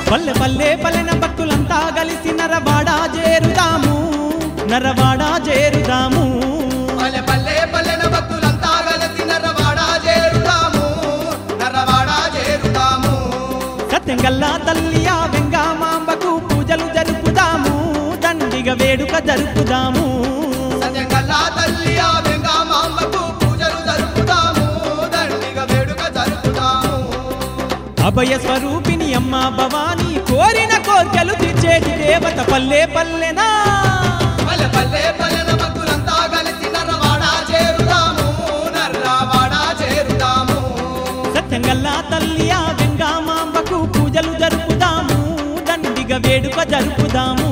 పల్లె పల్లె పల్లెన భక్తులంతా కలిసి నరవాడా చేరుదాము నరవాడా చేరుదాము పల్లె పల్లె పల్లెన భక్తులంతా కలిసి నరవాడ చేరుతాము నరవాడ చేరుతాము సత్యంగల్లా తల్లి ఆ వెంగామాంబకు పూజలు జరుపుదాము దండిగ వేడుక జరుపుదాము సత్యంగల్లా తల్లి ఆ వెంగామాంబకు పూజలు జరుపుతాము దండిగ వేడుక జరుపుతాము అభయ స్వరూపిణి అమ్మ భవానీ కోరిన కోర్కెలు తీర్చేటి దేవత పల్లె పల్లెనా పల్లె పల్లె పల్లెన భక్తులంతా కలిసి నరవాడ చేరుతాము నర్రవాడ చేరుతాము సత్యంగల్లా తల్లి ఆ వెంగామాంబకు పూజలు జరుపుదాము దండిగ వేడుక జరుపుదాము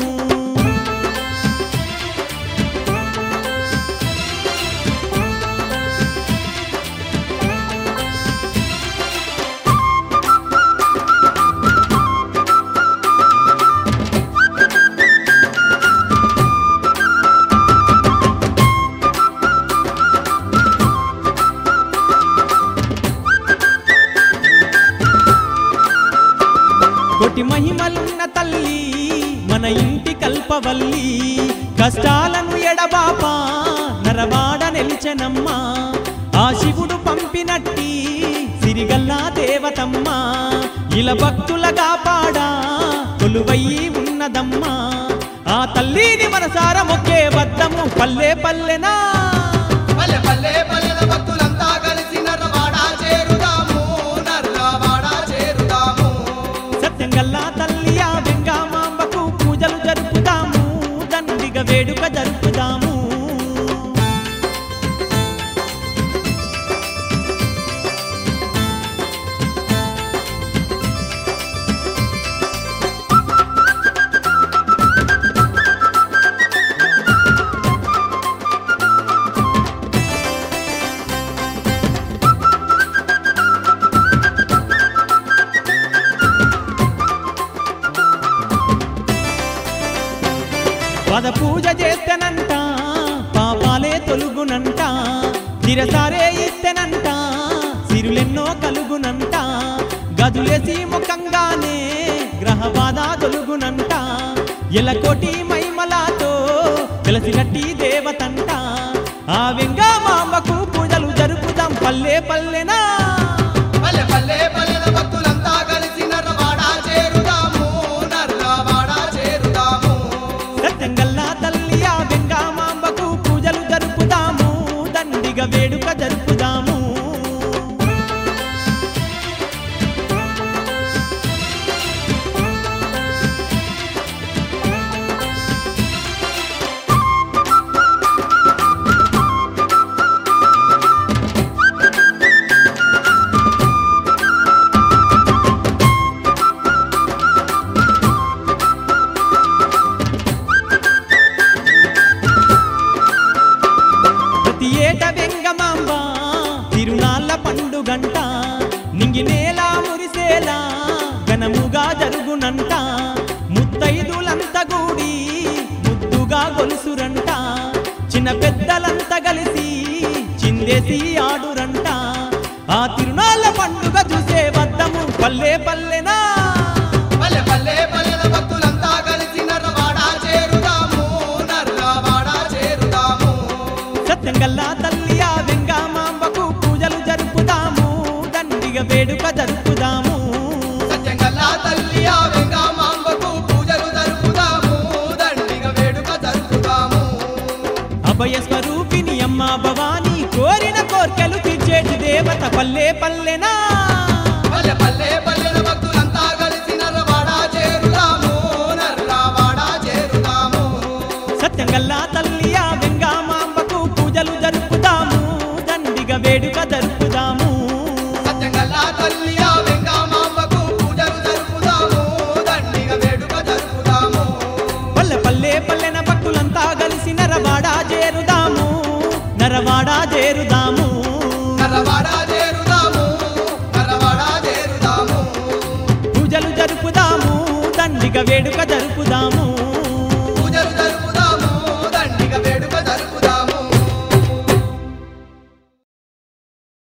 కోటి మహిమలున్న తల్లి మన ఇంటి కల్పవల్లి కష్టాలను ఎడబాపా నరవాడ నిలిచెనమ్మా ఆ శివుడు పంపినట్టి సిరిగల్లా దేవతమ్మ ఇలా భక్తుల కాపాడా కొలువయ్యి ఉన్నదమ్మా ఆ తల్లిని మనసార మొక్కే వద్దము పల్లె పల్లెనా పల్లె పల్లె పల్లెన భక్తులంతా కలిసి నర్రవాడ చేరుతాము నర్రవాడ చేరుతాము సత్యంగల్లా తల్లి ఆ వెంగామాంబకు పూజలు జరుపుదాము దండిగ వేడుక జరుపుదాము పద పూజ చేస్తేనంట పాపాలే తొలుగునంట తిరసారే ఇస్తేనంట సిరులెన్నో కలుగునంట గదులేసి ముఖంగానే గ్రహ బాధ తొలుగునంట ఎలకోటి మైమలాతో వెలసినట్టి దేవతంట ఆ వెంగామాంబకు పూజలు జరుపుదాం పల్లె పల్లెనా పల్లె పల్లె పల్లెన భక్తులంతా కలిసి నర్రవాడ చేరుతాము నర్రవాడ చేరుతాము సత్యంగల్లా తల్లి ఆ వెంగామాంబకు పూజలు జరుపుదాము దండిగ వేడుక జరుపుదాము ప్రతి ఏట వెంగమాంబ తిరునాళ్ళ పండుగంట నింగి నేల మురిసేలా ఘనముగా జరుగునంట ముత్తైదులంతా కూడి ముద్దుగా గొలుసురంట చిన్న పెద్దలంతా కలిసి చిందేసి ఆడురంట ఆ తిరునాళ్ళ పండుగ చూసే వద్దము పల్లె పల్లెనా పల్లె పల్లె పల్లెన భక్తులంతా కలిసి నర్రవాడ చేరుతాము నర్రవాడ చేరుతాము సత్యంగల్లా తల్లి ఆ వెంగామాంబకు పూజలు జరుపుదాము దండిగ వేడుక జరుపుదాము సత్యంగల్లా తల్లి ఆ వెంగామాంబకు పూజలు జరుపుతాము దండిగ వేడుక జరుపుతాము అభయ స్వరూపిణి అమ్మ భవానీ కోరిన కోర్కెలు తీర్చేటి దేవత పల్లె పల్లెనా పల్లె పల్లె పల్లెన భక్తులంతా కలిసి నర్రవాడ చేరుతాము నర్రవాడ చేరుతాము సత్యంగల్లా తల్లి ఆ వెంగామాంబకు పూజలు జరుపుదాము దండిగ వేడుక జరుపుదాము సత్యంగల్లా తల్లి ఆ వెంగామాంబకు పూజలు జరుపుతాము దండిగ వేడుక జరుపుతాము పల్లె పల్లె పల్లెన భక్తులంతా కలిసి నరవాడా చేరుదాము నరవాడా చేరుదాము